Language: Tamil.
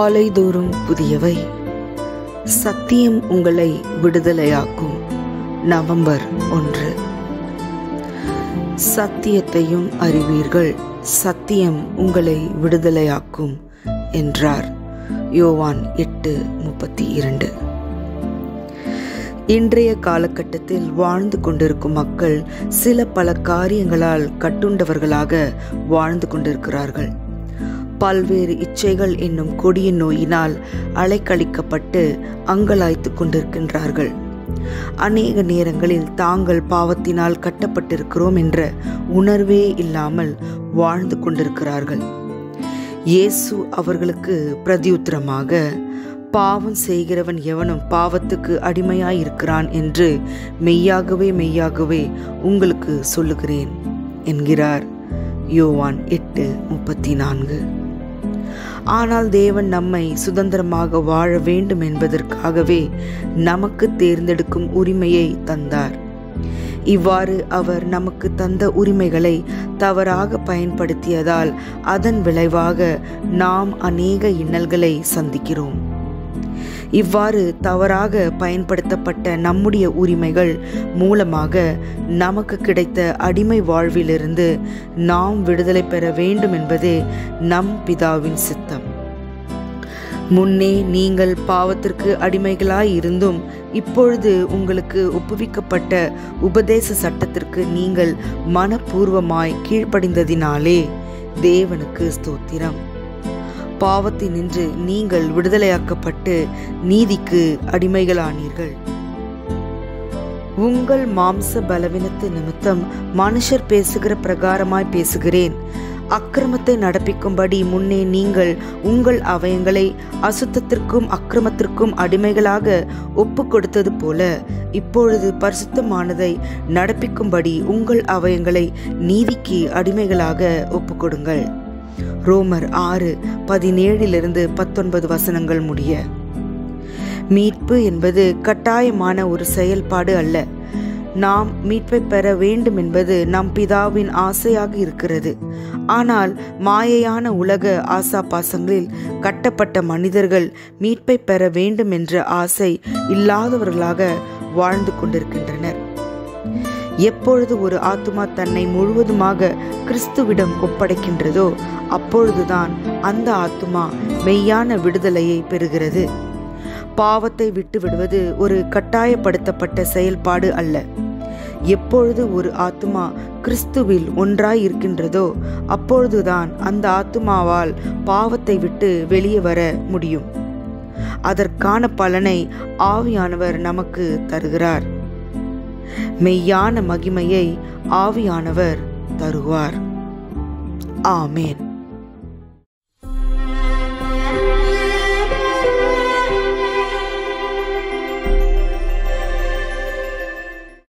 காலைதோறும் புதியவை சத்தியம் உங்களை விடுதலையாக்கும் நவம்பர் ஒன்று சத்தியத்தையும் அறிவீர்கள் சத்தியம் உங்களை விடுதலையாக்கும் என்றார் யோவான் எட்டு முப்பத்தி இரண்டு இன்றைய காலகட்டத்தில் வாழ்ந்து கொண்டிருக்கும் மக்கள் சில பல காரியங்களால் கட்டுண்டவர்களாக வாழ்ந்து கொண்டிருக்கிறார்கள் பல்வேறு இச்சைகள் என்னும் கொடிய நோயினால் அலைக்கழிக்கப்பட்டு அங்கலாய்த்து கொண்டிருக்கின்றார்கள் அநேக நேரங்களில் தாங்கள் பாவத்தினால் கட்டப்பட்டிருக்கிறோம் என்ற உணர்வே இல்லாமல் வாழ்ந்து கொண்டிருக்கிறார்கள் இயேசு அவர்களுக்கு பிரதியுத்தரமாக பாவம் செய்கிறவன் எவனும் பாவத்துக்கு அடிமையாயிருக்கிறான் என்று மெய்யாகவே மெய்யாகவே உங்களுக்கு சொல்லுகிறேன் என்கிறார் யோவான் எட்டு முப்பத்தி நான்கு ஆனால் தேவன் நம்மை சுதந்திரமாக வாழ வேண்டும் என்பதற்காகவே நமக்கு தேர்ந்தெடுக்கும் உரிமையை தந்தார் இவ்வாறு அவர் நமக்கு தந்த உரிமைகளை தவறாக பயன்படுத்தியதால் அதன் விளைவாக நாம் அநேக இன்னல்களை சந்திக்கிறோம் இவ்வாறு தவறாக பயன்படுத்தப்பட்ட நம்முடைய உரிமைகள் மூலமாக நமக்கு கிடைத்த அடிமை வாழ்விலிருந்து நாம் விடுதலை பெற வேண்டும் என்பதே நம் பிதாவின் சித்தம் முன்னே நீங்கள் பாவத்திற்கு அடிமைகளாய் இருந்தும் இப்பொழுது உங்களுக்கு ஒப்புவிக்கப்பட்ட உபதேச சட்டத்திற்கு நீங்கள் மனப்பூர்வமாய் கீழ்ப்படிந்ததினாலே தேவனுக்கு ஸ்தோத்திரம் பாவத்தினின்று நீங்கள் விடுதலையாக்கப்பட்டு நீதிக்கு அடிமைகளானீர்கள் உங்கள் மாம்ச பலவீனத்து நிமித்தம் மனுஷர் பேசுகிற பிரகாரமாய் பேசுகிறேன் அக்கிரமத்தை நடப்பிக்கும்படி முன்னே நீங்கள் உங்கள் அவயங்களை அசுத்தத்திற்கும் அக்கிரமத்திற்கும் அடிமைகளாக ஒப்பு கொடுத்தது போல இப்பொழுது பரிசுத்தமானதை நடப்பிக்கும்படி உங்கள் அவயங்களை நீதிக்கு அடிமைகளாக ஒப்புக்கொடுங்கள் ரோமர் ஆறு பதினேழிலிருந்து பத்தொன்பது வசனங்கள் முடிய மீட்பு என்பது கட்டாயமான ஒரு செயல்பாடு அல்ல நாம் மீட்பை பெற வேண்டும் என்பது நம் பிதாவின் ஆசையாக இருக்கிறது ஆனால் மாயையான உலக ஆசா பாசங்களில் கட்டப்பட்ட மனிதர்கள் மீட்பை பெற வேண்டும் என்ற ஆசை இல்லாதவர்களாக வாழ்ந்து கொண்டிருக்கின்றனர் எப்பொழுது ஒரு ஆத்துமா தன்னை முழுவதுமாக கிறிஸ்துவிடம் ஒப்படைக்கின்றதோ அப்பொழுதுதான் அந்த ஆத்துமா மெய்யான விடுதலையை பெறுகிறது பாவத்தை விட்டு விடுவது ஒரு கட்டாயப்படுத்தப்பட்ட செயல்பாடு அல்ல எப்பொழுது ஒரு ஆத்துமா கிறிஸ்துவில் ஒன்றாய் இருக்கின்றதோ அப்பொழுதுதான் அந்த ஆத்துமாவால் பாவத்தை விட்டு வெளியே வர முடியும் அதற்கான பலனை ஆவியானவர் நமக்கு தருகிறார் மெய்யான மகிமையை ஆவியானவர் தருவார் ஆமேன்